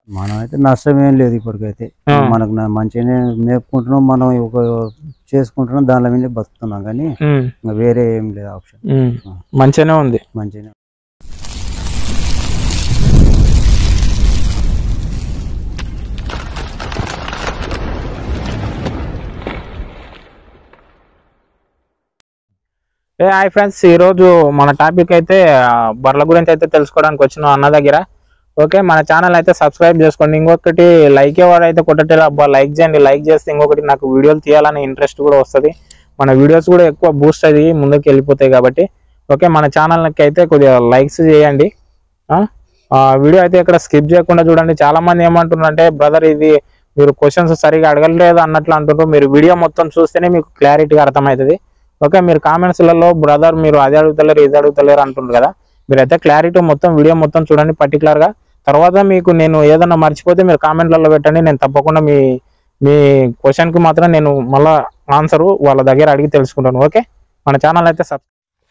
మనం అయితే నష్టం ఏం లేదు ఇప్పటికైతే ఆ. మనకు నా- మంచిగానే మేపుకుంటున్నాం మనం ఒక చేసుకుంటున్నాం దానిలో మీద బతుకుతున్నాం కానీ ఉమ్, ఇంకా వేరే ఏం లేదు ఆప్షన్ ఉమ్. మంచిగానే ఉంది మంచిగానే ఏ హాయ్ ఫ్రెండ్స్ ఈరోజు మన టాపిక్ అయితే ఆ, బర్ల గురించి అయితే తెలుసుకోవడానికి వచ్చిన అన్న దగ్గర ఓకే మన ఛానల్ అయితే సబ్స్క్రైబ్ చేసుకోండి ఇంకొకటి లైక్ ఎవరైతే కొట్టటే అబ్బా లైక్ చేయండి లైక్ చేస్తే ఇంకొకటి నాకు వీడియోలు తీయాలనే ఇంట్రెస్ట్ కూడా వస్తుంది మన వీడియోస్ కూడా ఎక్కువ బూస్ట్ అయ్యి ముందుకు వెళ్ళిపోతాయి కాబట్టి ఓకే మన ఛానల్కి అయితే కొద్దిగా లైక్స్ చేయండి ఆ? ఆ వీడియో అయితే ఇక్కడ స్కిప్ చేయకుండా చూడండి చాలా మంది ఏమంటున్నారంటే బ్రదర్ ఇది మీరు క్వశ్చన్స్ సరిగా అడగలేదు అన్నట్లు అంటున్నారు మీరు వీడియో మొత్తం చూస్తేనే మీకు క్లారిటీగా అర్థమవుతుంది ఓకే మీరు కామెంట్స్లలో బ్రదర్ మీరు అది అడుగుతలేరు ఇది అడుగుతలేరు అంటున్నారు కదా మీరైతే క్లారిటీ మొత్తం వీడియో మొత్తం చూడండి particular గా తర్వాత మీకు నేను ఏదైనా మర్చిపోతే మీరు కామెంట్లలో పెట్టండి నేను తప్పకుండా మీ మీ question కి మాత్రం నేను మళ్ళా ఆన్సర్ వాళ్ళ దగ్గర అడిగి తెలుసుకుంటాను ఓకే మన ఛానల్ అయితే సబ్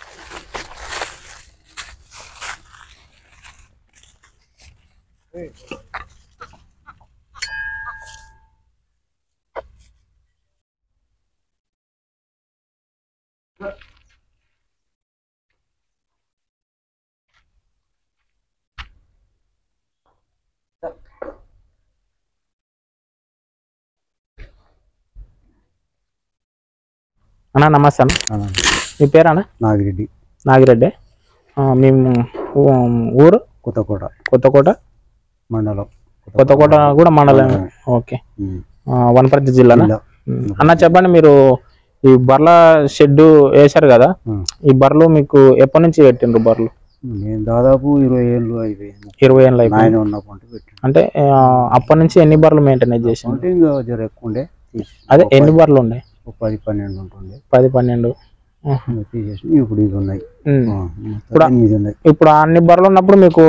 అన్న నమస్తే అన్న అలా. మీ పేరు అన్న నాగిరెడ్డి నాగిరెడ్డి ఆ, మేము ఊ- ఊరు కొత్తకోట కొత్తకోట మండలం కొత్తకోట కూడా మండలం మండలమే. ఓకే ఉమ్. ఆ, వనపర్తి జిల్లానా జిల్లా. ఉమ్. అన్న చెప్పండి మీరు ఈ బర్ల షెడ్ వేశారు కదా ఉమ్. ఈ బర్రెలు మీకు ఎప్పటి నుంచి పెట్టిండ్రు బర్రెలు నేను దాదాపు ఇరవై ఏళ్ళు అయిపోయింది ఇరవై ఏళ్ళు అయిపోయింది నాయన ఉన్నప్పుడు పెట్టి అంటే ఆ, అప్పటి నుంచి ఎన్ని బర్రెలు మెయింటైన్ చేసిండ్రు అంటే ఇంకా జర ఎక్కువ ఉండే తీసి అదే ఒక ఎన్ని పది- బర్రెలు ఉన్నాయి ఒక పది పన్నెండు ఉంటుండే పది పన్నెండు ఆహా. ఇంకా తీసేసి ఇప్పుడు ఇవి ఉన్నాయి ఉమ్. ఆ, మొత్తం ఎనిమిది ఉన్నాయి ఇప్పుడు అన్ని బర్రెలు ఉన్నప్పుడు మీకు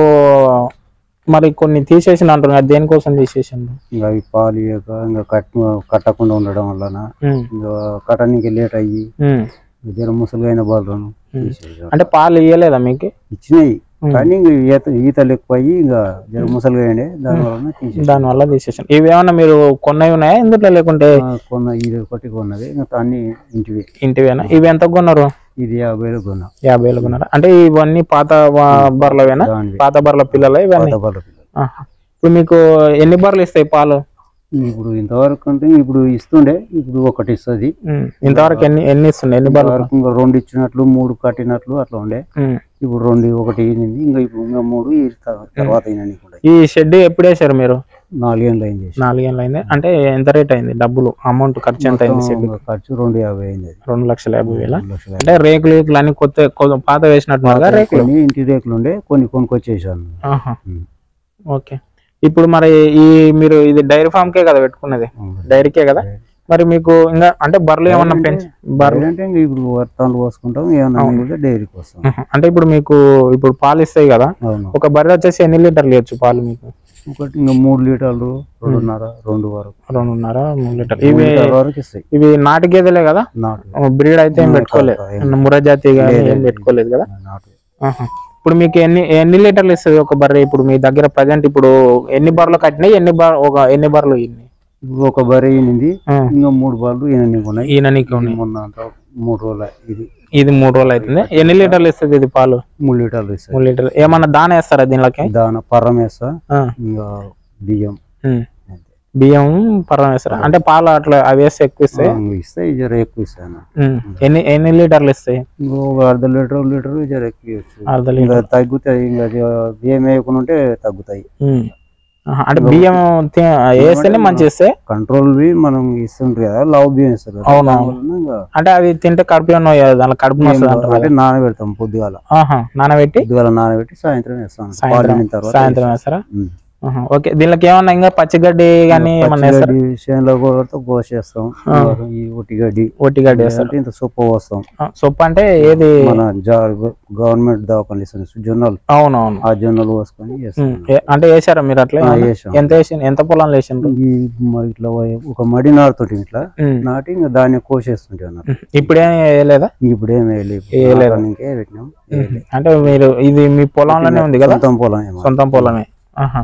మరి కొన్ని తీసేసిన అంటారు కదా దేనికోసం తీసేసిండ్రు ఇంకా అవి పాలు ఇవ్వక ఇంకా కట్ కట్టకుండా ఉండడం వలన ఉమ్. ఇంకా కట్టడానికి లేట్ అయ్యి ఉమ్. జర ముసలిగా బాలను ఉమ్. తీసేసారు. అంటే పాలు ఇయ్యలేదా మీకు ఇచ్చినాయి ఉమ్. కానీ ఇంక ఈత ఈతలు ఎక్కువ అయ్యి ఇంకా జర ముసలిగా అయ్యిండే దాని వలన తీసేసారు. దాని వల్ల తీసేసాను ఇవి ఏమన్నా మీరు కొన్నవి ఉన్నాయా ఇందులో లేకుంటే ఆ, కొన్న ఇది ఒకటి కొన్నది ఇంకా అన్ని ఇంటివి ఇంటివేనా ఇవి ఎంత కొన్నారు ఇది యాభై వేలు కొన్నా యాభై వేలు కొన్నారా అంటే ఇవన్నీ పాత బ- బర్రెలవేనా దానివి పాత బర్రెల పిల్లలు ఇవన్నీ పాత బర్రె పిల్లలు. ఆహా. ఇప్పుడు మీకు ఎన్ని బర్రెలు ఇస్తాయి పాలు ఇప్పుడు ఇంతవరకు అంటే ఇప్పుడు ఇస్తుండే ఇప్పుడు ఒకటి ఇస్తుంది ఉమ్. ఇంతవరకు ఎన్ని ఎన్ని ఇస్తుండే ఎన్ని బర్రెలు ఇంతవరకు ఇంకా రెండు ఇచ్చినట్లు మూడు కట్టినట్లు అట్లా ఉండే ఉమ్. ఇప్పుడు రెండు ఒకటి ఈనింది ఇంకా ఇప్పుడు ఇంకా మూడు ఈ త- తర్వాత ఈయనని కూడా ఈ షెడ్ ఎప్పుడు వేసారు మీరు నాలుగేళ్ళు అయింది చేసి. నాలుగేళ్ళు అయింది అంటే ఎంత రేట్ అయింది డబ్బులు అమౌంట్ ఖర్చు ఎంత అయింది షెడ్ మొత్తం ఖర్చు రెండు యాభై అయింది అది రెండు లక్షల యాభై వేల రెండు లక్షల అంటే రేకులు రేకులు అన్ని కొత్త కొ- పాత వేసినట్టున్నారు కదా రేకులు కొన్ని ఇంటి రేకులు ఉండే కొన్ని కొనుక్కొచ్చేసాను ఆహా. ఉమ్. ఓకే ఇప్పుడు మరి ఈ మీరు ఇది డైరీ ఫామ్ కే కదా పెట్టుకున్నది డైరీకే కదా మరి మీకు ఇంకా అంటే బర్రెలు ఏమన్నా పెంచి బర్రెలు అంటే ఇంకా ఇప్పుడు వర్తాలు పోసుకుంటాం ఏమన్నా మిగిలితే డైరీకి వస్తాం ఆహా. అంటే ఇప్పుడు మీకు ఇప్పుడు పాలు ఇస్తాయి కదా అవును ఒక బర్రె వచ్చేసి ఎన్ని లీటర్లు ఇవ్వచ్చు పాలు మీకు ఒకటి ఇంకా మూడు లీటర్లు రెండున్నర రెండు వరకు రెండున్నర మూడు లీటర్లు మూడు ఇవి లీటర్ల వరకు ఇస్తాయి ఇవి నాటు గేదెలే కదా నాటు బ్రీడ్ అయితే ఏం ఆ, పెట్టుకోలేదు కాదు, ఏం మురజాతి కానీ లేదు, ఏం లేదు. పెట్టుకోలేదు కదా నాటు ఆహా. ఇప్పుడు మీకు ఎన్ని ఎన్ని లీటర్లు ఇస్తుంది ఒక బర్రె ఇప్పుడు మీ దగ్గర ప్రజెంట్ ఇప్పుడు ఎన్ని బర్రెలు కట్టినాయి ఎన్ని బర్ ఒక ఎన్ని బర్రెలు ఇన్ని ఇప్పుడు ఒక బర్రె ఈనింది ఇంకా మూడు బాళ్ళు ఈయన ఉన్నాయి ఈయన నీకు ఉన్నాయి మొన్న అంతా మూడు రోజుల ఇది ఇది మూడు రోజులు అవుతుంది ఎన్ని లీటర్లు ఇస్తుంది ఇది పాలు మూడు లీటర్లు ఇస్తాయి మూడు లీటర్లు ఏమన్నా దాన వేస్తారా దీనిలోకి దాన పర్రం వేస్తా ఆ. ఇంకా బియ్యం ఉమ్. అంతే. బియ్యం పరం వేస్తారా అంటే పాలు అట్లా అవి వేస్తే ఎక్కువ ఇస్తాయి ఆ, ఇస్తాయి జర ఎక్కువ ఇస్తాను ఉమ్. ఎన్ని ఎన్ని లీటర్లు ఇస్తాయి ఇంకో ఒక అర్ధ లీటర్ లీటర్ జర ఎక్కువ ఇవ్వచ్చు అర్ధ ఇంకా లీటర్ తగ్గుతాయి ఇంకా అది బియ్యం వేయకుండా ఉంటే తగ్గుతాయి ఉమ్. ఆహా, అంటే బియ్యం తి- వేస్తేనే మంచి ఇస్తాయి కంట్రోల్ వి మనం ఇస్తుంటారు కదా లవ్ బియ్యం ఇస్తారు కదా. అవును. దానివలన ఇంకా అంటే అవి తింటే కడుపు ఏమన్నా అయ్యేది, దాంట్లో కడుపు ఏం నొస్తుంది కాదు. అంటారు అంటే కదా. నానబెడతాం పొద్దుగాల ఆహా నానబెట్టి పొద్దుగాల నానబెట్టి సాయంత్రం వేస్తాం పాలు సాయంత్రం నిండిన తర్వాత సాయంత్రం వేస్తారా ఉమ్. ఆహా, ఓకే దీనికి ఏమన్నా ఇంకా పచ్చిగడ్డి కానీ ఏమన్నా వేస్తారా పచ్చిగడ్డి చేనులో కూడా కోసేస్తాం ఈ ఒట్టిగడ్డి ఒట్టిగడ్డి వేస్తారు అంటే ఇంత సొప్ప పోస్తాం ఆ, సొప్పు అంటే ఏది మన గవర్నమెంట్ దవాఖాన ఇస్తుంది జొన్నలు అవునవును ఆ జొన్నలు పోసుకొని చేస్తాం ఉమ్, ఏ- అంటే వేసారా మీరు అట్లా ఆ, ఏమన్నా? వేసాం. ఎంత వేసి ఎంత పొలంలో వేసిండ్రు ఈ మ- ఇట్లా పోయి ఒక మడి నాటుతుంటే ఇట్లా ఉమ్, నాటి ఇంకా దాన్ని కోసేస్తుంటే అన్నట్టు ఉమ్. ఇప్పుడేం వేయలేదా ఇప్పుడు ఏం వేయలేదు వేయలేదా? ఇంకే పెట్టినాం ఉమ్. అంటే మీరు ఇది మీ పొలంలోనే ఉంది కదా సొంతం పొలం ఏమో సొంతం పొలమే ఆహా.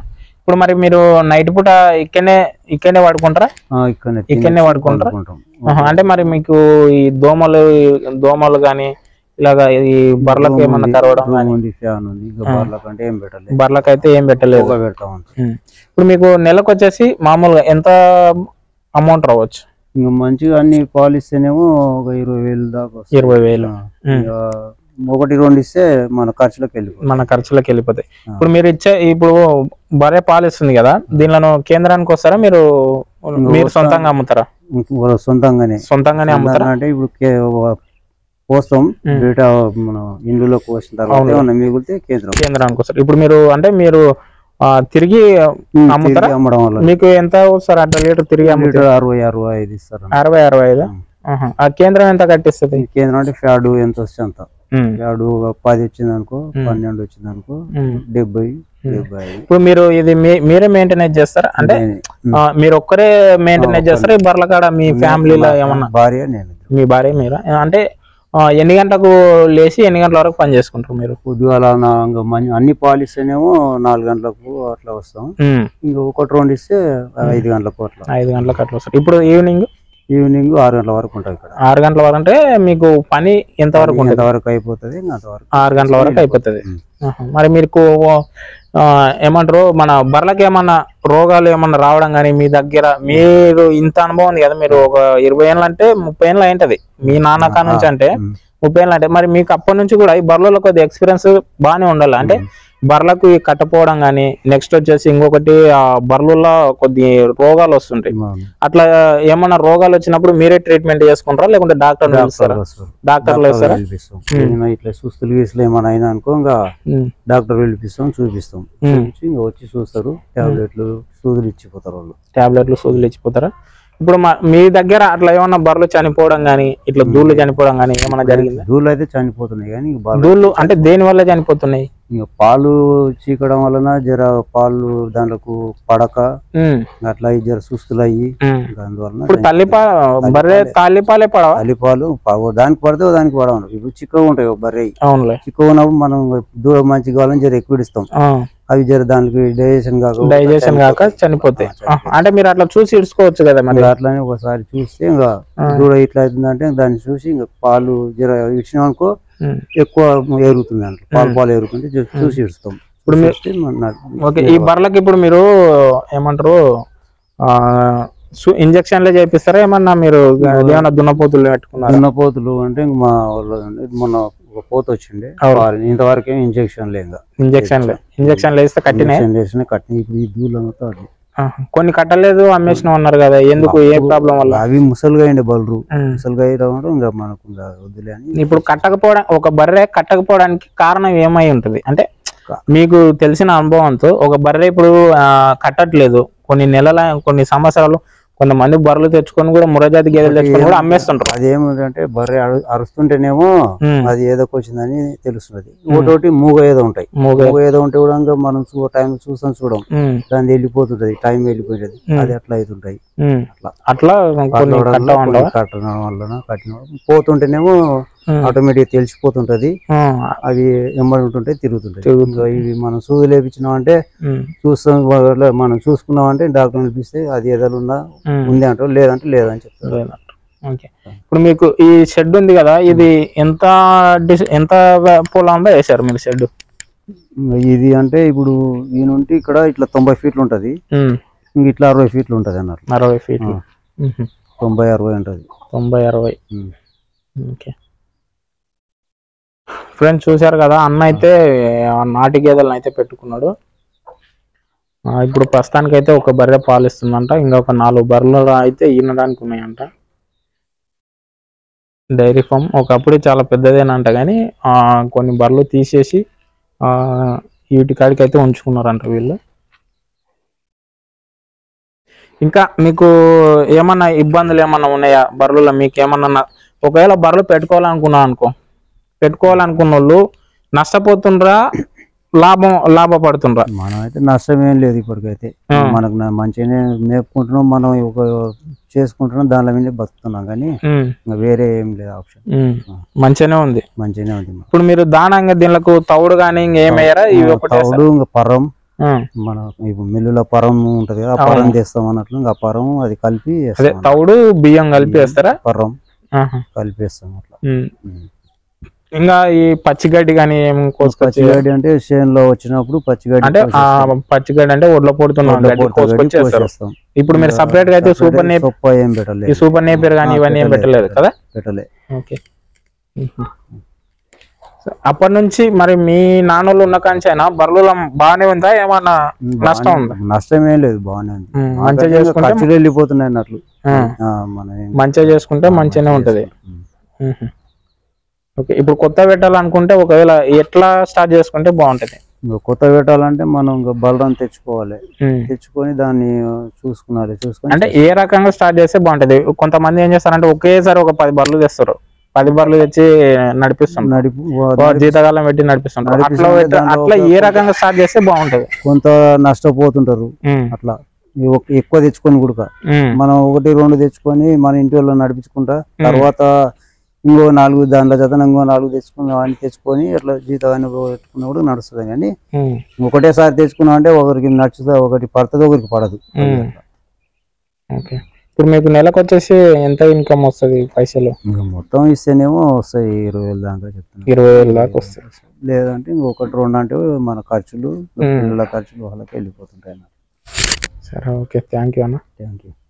ఇప్పుడు మరి మీరు నైట్ పూట ఇక్కడనే ఇక్కడనే పడుకుంటారా ఆ, ఇక్కడనే ఇక్కడనే తినేసి పడుకుంటారా? పడుకుంటాం. ఆహా, అంటే మరి మీకు ఈ దోమలు దోమలు గాని ఇలాగా ఈ బర్లకు రూమ్ ఏమన్నా ఉంది, కరవడం రూమ్ కానీ ఉంది ఫ్యాన్ ఉంది ఇంకా బర్ల కంటే ఏం పెట్టలేదు బర్లకు అయితే ఏం పెట్టలేదు పొగ పెడతా ఉంటాం ఉమ్. ఇప్పుడు మీకు నెలకు వచ్చేసి మామూలుగా ఎంత అమౌంట్ రావచ్చు ఇంకా మంచిగా అన్ని పాలు ఇస్తేనేమో ఒక ఇరవై వేలు దాకా వస్తాయి. ఇరవై వేలు ఆ, ఇంకా ఒకటి రెండు ఇస్తే మన ఖర్చులకు వెళ్ళిపోతుంది మన ఖర్చులకు వెళ్ళిపోతాయి ఆ. ఇప్పుడు మీరు ఇచ్చే ఇప్పుడు బరే పాలు ఇస్తుంది కదా దీనిలో కేంద్రానికి వస్తారా మీరు మీరు సొంతంగా అమ్ముతారా ఇంకో సొంతంగానే సొంతంగానే అమ్ముతారా సొంతంగా అంటే ఇప్పుడు కే- ఒక పోస్తాం ఉమ్. బయట మన ఇండ్లలో పోసిన తర్వాత అవును. ఏమన్నా మిగిలితే కేంద్రం కేంద్రానికి వస్తారు ఇప్పుడు మీరు అంటే మీరు ఆ, తిరిగి ఉమ్, అమ్ముతారా? తిరిగి అమ్మడం వల్ల మీకు ఎంత వస్తారు అట్లా లీటర్ తిరిగి అమ్ముతారు లీటర్ అరవై అరవై ఐదు ఇస్తారు అన్నమాట. అరవై అరవై ఐదు ఉమ్. ఆహా. ఆ కేంద్రం ఎంత కట్టిస్తుంది ఈ కేంద్రం అంటే ఫ్యాడు ఎంత వస్తే అంత ఉమ్. ఫ్యాడు ఒక పది వచ్చింది అనుకో ఉమ్. పన్నెండు వచ్చింది అనుకో ఉమ్. డెబ్బై డెబ్బై ఐదు ఇప్పుడు మీరు ఇది మీ- మీరే మెయింటెనెన్స్ చేస్తారా అంటే నేనే. ఉమ్. ఆ, మీరు ఒక్కరే మెయింటెనెన్స్ ఆ, చేస్తారా ఈ బర్ల కాడ మీ ఫ్యామిలీలో మా ఏమన్నా భార్య నేను మీ భార్య మీరా అంటే ఆ, ఎన్ని గంటలకు లేచి ఎన్ని గంటల వరకు పని చేసుకుంటారు మీరు పొద్దుగాల నా ఇంకా మంచి అన్ని పాలు ఇస్తేనేమో నాలుగు గంటలకు అట్లా వస్తాం ఉమ్. ఇంకా ఒకటి రెండు ఇస్తే ఐదు గంటలకు అట్లా ఐదు గంటలకు అట్లా వస్తారు ఇప్పుడు ఈవినింగ్ ఈవినింగ్ ఆరు గంటల వరకు ఉంటాం ఇక్కడ ఆరు గంటల వరకు అంటే మీకు పని ఎంత వరకు ఉంటుంది ఎంతవరకు అయిపోతుంది ఇంకా అంతవరకు ఆరు గంటల వరకు అయిపోతుంది ఉమ్. ఆహా. మరి మీకు ఆ, ఏమంటారు మన బర్రెలకు ఏమన్నా రోగాలు ఏమన్నా రావడం కానీ మీ దగ్గర మీరు ఇంత అనుభవం ఉంది కదా మీరు ఒక ఇరవై ఏళ్ళు అంటే ముప్పై ఏళ్ళు అయింటది మీ నాన్న కా నుంచి అంటే ఉమ్. ముప్పై ఏళ్ళు అంటే మరి మీకు అప్పటి నుంచి కూడా ఈ బర్రెలలో కొద్ది ఎక్స్పీరియన్స్ బాగానే ఉండాలి అంటే బర్రెలకు ఈ కట్టపోవడం కానీ నెక్స్ట్ వచ్చేసి ఇంకొకటి ఆ బర్రెలలో కొద్ది రోగాలు వస్తుంటాయి అవును. అట్లా ఏమన్నా రోగాలు వచ్చినప్పుడు మీరే ట్రీట్మెంట్ చేసుకుంటారా లేకుంటే డాక్టర్ డాక్టర్ వస్తారు. డాక్టర్లు డాక్టర్ వేస్తారా పిలిపిస్తాం ఏమైనా ఇట్లా సుస్తులు గీసులు ఏమైనా అయినా అనుకో ఇంకా ఉమ్, డాక్టర్ పిలిపిస్తాం చూపిస్తాం ఉమ్. చూపించి ఇంకా వచ్చి చూస్తారు టాబ్లెట్లు సూదులు ఇచ్చిపోతారు వాళ్ళు టాబ్లెట్లు సూదులు ఇచ్చిపోతారా ఇప్పుడు మా మీ దగ్గర అట్లా ఏమన్నా బర్రెలు చనిపోవడం కానీ ఇట్లా దూళ్ళు చనిపోవడం కానీ ఏమన్నా జరిగిందా దూళ్ళు అయితే చనిపోతున్నాయి కానీ ఇంక బాగా దూళ్ళు అంటే దేని వల్ల చనిపోతున్నాయి ఇంకా పాలు చీకడం వలన జర పాలు దాంట్లకు పడక ఉమ్, అట్లా ఈ జర సుస్తులు అయ్యి ఉమ్. ఇంకా అందువలన ఇప్పుడు తల్లిపా బర్రె తల్లిపాలే పడవా తల్లిపాలు ప- ఓ దానికి పడితే ఓ దానికి పడవు ఇప్పుడు చిక్కగా ఉంటాయి ఒక బర్రె అవునులే చిక్కగా ఉన్నప్పుడు మనం దూరం మంచిగా కావాలని జర ఎక్కువ ఇస్తాం ఆ, అవి జర దానికి డైజెషన్ కాక డైజెషన్ కాక చనిపోతాయి ఆహా, అంటే మీరు అట్లా చూసి ఇడుచుకోవచ్చు కదా మరి ఇంకా అట్లానే ఒకసారి చూస్తే ఇంకా ఆ. దూడ ఇట్లా అవుతుందంటే దాన్ని చూసి ఇంకా పాలు జర ఇచ్చినాం అనుకో ఉమ్. ఎక్కువ ఎరుగుతుంది దాంట్లో పాలు పాలు ఎరుగుతుంటే జర చూసి ఇస్తాం ఇప్పుడు మీ- చూస్తే మన నాకు- ఓకే ఈ బర్రెలకి ఇప్పుడు మీరు ఏమంటారు ఆ ఇంజక్షన్లే చేపిస్తారా ఏమన్నా మీరు ఏమన్నా దున్నపోతులు పెట్టుకున్నారా చిన్న పోతులు అంటే ఇంక మా వాళ్ళు ఇది మొన్న ఒక పోత వచ్చిండే అవును. పాలు ఇంతవరకు ఏం ఇంజక్షన్ లేదు ఇంజక్షన్లే ఇంజక్షన్లు వేస్తే కట్టినే ఇంజక్షన్ వేసిన కట్టిన ఇప్పుడు ఈ దూలం అంతా అది. ఆహా. కొన్ని కట్టలేదు అమ్మేసిన ఉన్నారు కదా ఎందుకు ఏ ప్రాబ్లం వల్ల అవి ముసలుగా అయిండే బలరు ఉమ్. ముసలుగా అయ్యడం ఇంకా మనకు ఇంకా వద్దులే అని ఇప్పుడు కట్టకపోవడం ఒక బర్రె కట్టకపోవడానికి కారణం ఏమై ఉంటది అంటే మీకు తెలిసిన అనుభవంతో ఒక బర్రె ఇప్పుడు ఆ, కట్టట్లేదు కొన్ని నెలల కొన్ని సంవత్సరాలు కొంతమంది బర్రెలు తెచ్చుకొని కూడా మురజాతి గేదెలు తెచ్చుకొని కూడా అమ్మేస్తుంటారు అది ఏమిటంటే బర్రె అరు- అరుస్తుంటేనేమో ఉమ్. అది ఏదో వచ్చిందని తెలుస్తున్నది ఒకటి మూగ ఏదో ఉంటాయి మూగ మూగ ఏదో ఉంటే కూడా ఇంకా మనం చూ టైం చూస్తాం చూడం ఉమ్, దాన్ని వెళ్ళిపోతుంటది టైం వెళ్ళిపోయేది అది అట్లా అవుతుంటాయి ఉమ్. అట్లా అట్లా కొన్ని కట్టడం కట్ట వల్ల, ఉండవా కొన్ని కట్టడం వలన కట్టిన పోతుంటేనేమో ఉమ్. ఆటోమేటిక్ తెలిసిపోతుంటది ఉమ్, అవి ఎమ్మడి ఉంటుంటే తిరుగుతుంటాయి తిరుగుతుంటాయి. ఇంకా ఇవి మనం సూది లేపించినాం అంటే ఉమ్, చూస్తాం వాళ్ళ- మనం చూసుకున్నాం అంటే డాక్టర్ పిలిపిస్తే అది ఏదైనా ఉందా ఉమ్. ఉంది అంటారు లేదంటే లేదని చెప్తారు లేదంట. ఓకే ఇప్పుడు మీకు ఈ షెడ్ ఉంది కదా ఇది ఎంత డిస్- ఎంత పొలంలో వేసారు మీరు షెడ్ ఇంకా ఇది అంటే ఇప్పుడు ఈ నుండి ఇక్కడ ఇట్లా తొంభై ఫీట్లు ఉంటది ఇంక ఇట్లా అరవై ఫీట్లు ఉంటది అన్నారు అరవై ఫీట్లు ఉహు. తొంభై అరవై ఉంటది తొంభై అరవై ఉమ్. ఓకే ఫ్రెండ్స్ చూశారు కదా అన్న అయితే ఆ నాటి గేదెలను అయితే పెట్టుకున్నాడు ఆ, ఇప్పుడు ప్రస్తుతానికి అయితే ఒక బర్రె పాలిస్తుందంట ఇంకా ఒక నాలుగు బర్రెలు అయితే ఈనడానికి ఉన్నాయంట డైరీ ఫామ్ ఒకప్పుడు చాలా పెద్దదేనంట కానీ ఆ, కొన్ని బర్రెలు తీసేసి ఆ, వీటి కాడికి అయితే ఉంచుకున్నారంట వీళ్ళు ఇంకా మీకు ఏమన్నా ఇబ్బందులు ఏమన్నా ఉన్నాయా బర్రెలలో మీకు ఏమన్నా న- ఒకవేళ బర్రెలు పెట్టుకోవాలనుకున్నా అనుకో పెట్టుకోవాలనుకున్న వాళ్ళు నష్టపోతుండ్రా లాభం లాభపడుతుండ్రా మనం అయితే నష్టం ఏం లేదు ఇప్పటికైతే ఆ. మనకు నా- మంచిగానే మేపుకుంటున్నాం మనం ఒక చేసుకుంటున్నాం దానిలో మీద బతుకుతున్నాం కానీ ఉమ్, ఇంకా వేరే ఏం లేదు ఆప్షన్ ఉమ్, మంచిగానే ఉంది మంచిగానే ఉంది మాకు. ఇప్పుడు మీరు దానంగా దీనికి తౌడు కానీ ఇంకేమయ్యారా ఇవి ఒకటే తౌడు ఇంకా పర్రం ఆ, మన ఇప్పుడు మిల్లులో పరం ఉంటది కదా ఆ పరం అవును. తెస్తాం అన్నట్లు ఇంకా ఆ పరం అది కలిపి అదే వేస్తాం తౌడు బియ్యం కలిపి వేస్తారా పరం ఆహా. కలిపి వేస్తాం అట్లా ఉమ్. ఉమ్. ఇంకా ఈ పచ్చిగడ్డి కానీ ఏం కోసుకొచ్చి పచ్చిగడ్డి అంటే చేనులో వచ్చినప్పుడు పచ్చిగడ్డి అంటే ఆ కోసేస్తాం. పచ్చిగడ్డి అంటే ఒడ్ల పొడుతున్న ఒడ్ల గడ్డి పొట్ట గడ్డి కోసుకొచ్చి వేస్తారు కోసేస్తాం. ఇప్పుడు మీరు ఇంకా సపరేట్ గా అయితే separate సూపర్ గా నేప్ సొప్ప ఏం ఈ పెట్టలేదు సూపర్ నేపియర్ కానీ ఆ, ఇవన్నీ ఏం పెట్టలేదు, పెట్టలేదు కదా పెట్టలే ఓకే సో అప్పటి నుంచి మరి మీ నాన్నలు ఉన్న కాంచైనా బర్రెలు బాగానే ఉందా ఏమన్నా నష్టం ఉందా నష్టం ఏం లేదు బాగానే ఉంది ఉమ్, మాకైతే మంచిగా ఇంకా చేసుకుంటే ఖర్చులు వెళ్ళిపోతున్నాయి అన్నట్లు ఆ, ఆ, మనం ఏం- మంచిగా చేసుకుంటే మంచిగానే ఉంటది ఉమ్. మ్మ్. ఓకే ఇప్పుడు కొత్త పెట్టాలనుకుంటే ఒకవేళ ఎట్లా స్టార్ట్ చేసుకుంటే బాగుంటది ఇంకా కొత్త పెట్టాలంటే మనం ఇంకా బలరాం తెచ్చుకోవాలి మ్మ్. తెచ్చుకొని దాన్ని చూసుకున్నాలి చూసుకొని అంటే ఏ రకంగా స్టార్ట్ చేస్తే బాగుంటది కొంతమంది ఏం చేస్తారంటే ఒకేసారి ఒక పది బర్రెలు తెస్తారు పది బర్రెలు తెచ్చి నడిపిస్తుంటారు నడిపి ఓ జీతకాలం పెట్టి నడిపిస్తుంటారు అట్లా నడిపిస్తుంటే పెట్ట- దాంట్లో అట్లా ఏ ఒక- రకంగా స్టార్ట్ చేస్తే బాగుంటది కొంత నష్టపోతుంటారు మ్మ్. అట్లా ఈ ఒక- ఎక్కువ తెచ్చుకొని కూడా మ్మ్. మనం ఒకటి రెండు తెచ్చుకొని మన ఇంటి వాళ్ళు నడిపించుకుంటా తర్వాత ఇంకో నాలుగు దాంట్లో జత ఇంకో నాలుగు తెచ్చుకుని వాడిని తెచ్చుకొని అట్లా జీతాన్ని పెట్టుకున్నా కూడా నడుస్తుంది కానీ మ్మ్. ఒకటేసారి తెచ్చుకున్నాం అంటే ఒకరికి నచ్చుతుంది ఒకటి పడుతుంది ఒకరికి పడదు మ్మ్. ఓకే ఇప్పుడు మీకు నెలకు వచ్చేసి ఎంత ఇన్కమ్ వస్తుంది పైసలు ఇంకా మొత్తం ఇస్తేనేమో వస్తాయి ఇరవై వేలు దాకా చెప్తున్నాను ఇరవై వేల దాకా వస్తాయి లేదంటే ఇంకొకటి రెండు అంటే మన ఖర్చులు మ్మ్. పిల్లల ఖర్చులు వాళ్ళకి వెళ్ళిపోతుంటాయి సరే ఓకే థ్యాంక్ యూ అన్న థ్యాంక్ యూ